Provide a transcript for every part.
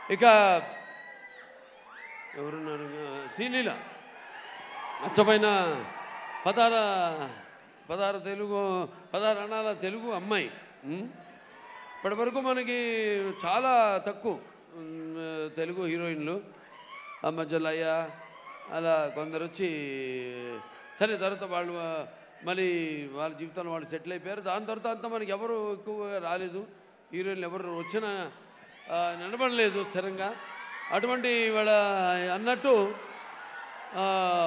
ఇక ఎవరున్నారు శ్రీలీల అచ్చమైన పదార పదార తెలుగు పదార అనాల తెలుగు అమ్మాయి ఉమ్. ఇప్పటి వరకు మనకి చాలా తక్కువ ఉమ్, తెలుగు హీరోయిన్లు ఆ మధ్యలో అయ్యా అలా కొందరు వచ్చి సరే తర్వాత వాళ్ళు ఆ, మళ్ళీ వాళ్ళ జీవితంలో వాళ్ళు సెటిల్ అయిపోయారు దాని తర్వాత అంతా మనకి ఎవరు ఎక్కువగా రాలేదు హీరోయిన్లు ఎవరు వచ్చినా ఆ, నిలబడలేదు స్థిరంగా అటువంటి వాళ్ళ అన్నట్టు ఆ,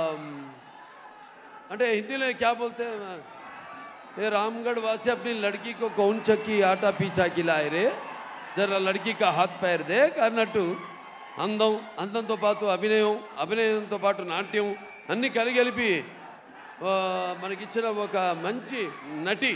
అంటే హిందీలో క్యా బోల్తే ये रामगढ़ वासी अपनी लड़की को कौन चक्की आटा पीसा खिलाए रे జర లడ్కీ కా హాత్ పైర్ దేక్ అన్నట్టు అందం అందంతో పాటు అభినయం అభినయంతో పాటు నాట్యం అన్నీ కలిగలిపి ఆ, మనకిచ్చిన ఒక మంచి నటి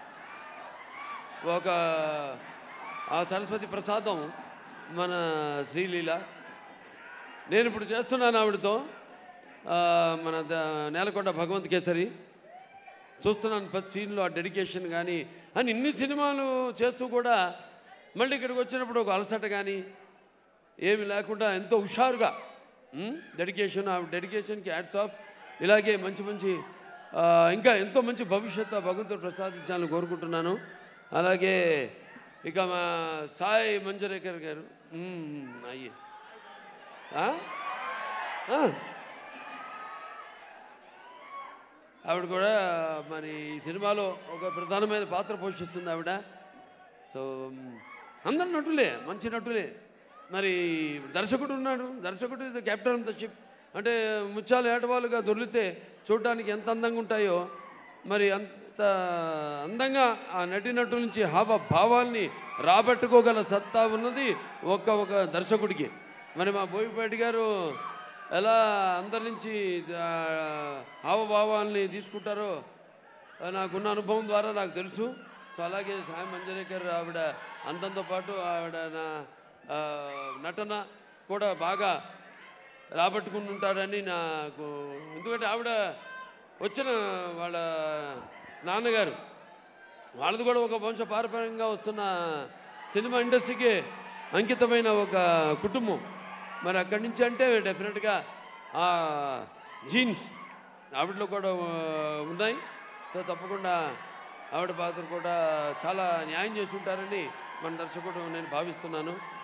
ఒక ఆ సరస్వతి ప్రసాదం మన శ్రీలీల నేను ఇప్పుడు చేస్తున్నాను ఆవిడతో ఆ, మన ద- నేలకొండ భగవంత్ కేసరి చూస్తున్నాను ప్రతి సీన్లో ఆ డెడికేషన్ కానీ అని ఇన్ని సినిమాలు చేస్తూ కూడా మళ్ళీ ఇక్కడికి వచ్చినప్పుడు ఒక అలసట కానీ ఏమి లేకుండా ఎంతో హుషారుగా డెడికేషన్ ఆ డెడికేషన్కి హ్యాట్స్ ఆఫ్ ఇలాగే మంచి మంచి ఆ, ఇంకా ఎంతో మంచి భవిష్యత్తు ఆ భగవంతుడు ప్రసాదించాలని కోరుకుంటున్నాను అలాగే ఇక మా సాయి మంజరేకర్ గారు మ్మ్, అయ్యే ఆ? ఆ. ఆవిడ కూడా మరి ఈ సినిమాలో ఒక ప్రధానమైన పాత్ర పోషిస్తుంది ఆవిడ సో మ్, అందరు నటులే మంచి నటులే మరి దర్శకుడు ఉన్నాడు దర్శకుడు is captain of the ship అంటే ముత్యాలు ఏటవాలుగా దొర్లితే చూడడానికి ఎంత అందంగా ఉంటాయో మరి అంత అందంగా ఆ నటినటు నుంచి హావ భావాల్ని రాబట్టుకోగల సత్తా ఉన్నది ఒక్క ఒక దర్శకుడికి మరి మా బోయిపేట గారు ఎలా అందరి నుంచి ఆ, హావభావాల్ని తీసుకుంటారో ఆ, నాకున్న అనుభవం ద్వారా నాకు తెలుసు సో అలాగే సాయి మంజరేకర్ ఆవిడ అందంతో పాటు ఆవిడ నా ఆ, నటన కూడా బాగా రాబట్టుకుని ఉంటాడని నాకు ఎందుకంటే ఆవిడ వచ్చిన వాళ్ళ నాన్నగారు వాళ్ళది కూడా ఒక వంశ పారపర్యంగా వస్తున్న సినిమా ఇండస్ట్రీకి అంకితమైన ఒక కుటుంబం మరి అక్కడి నుంచి అంటే డెఫినెట్గా ఆ జీన్స్ ఆవిడలో కూడా ఆ, ఉన్నాయి సో తప్పకుండా ఆవిడ పాత్ర కూడా చాలా న్యాయం చేసి ఉంటారని మన దర్శకుడు నేను భావిస్తున్నాను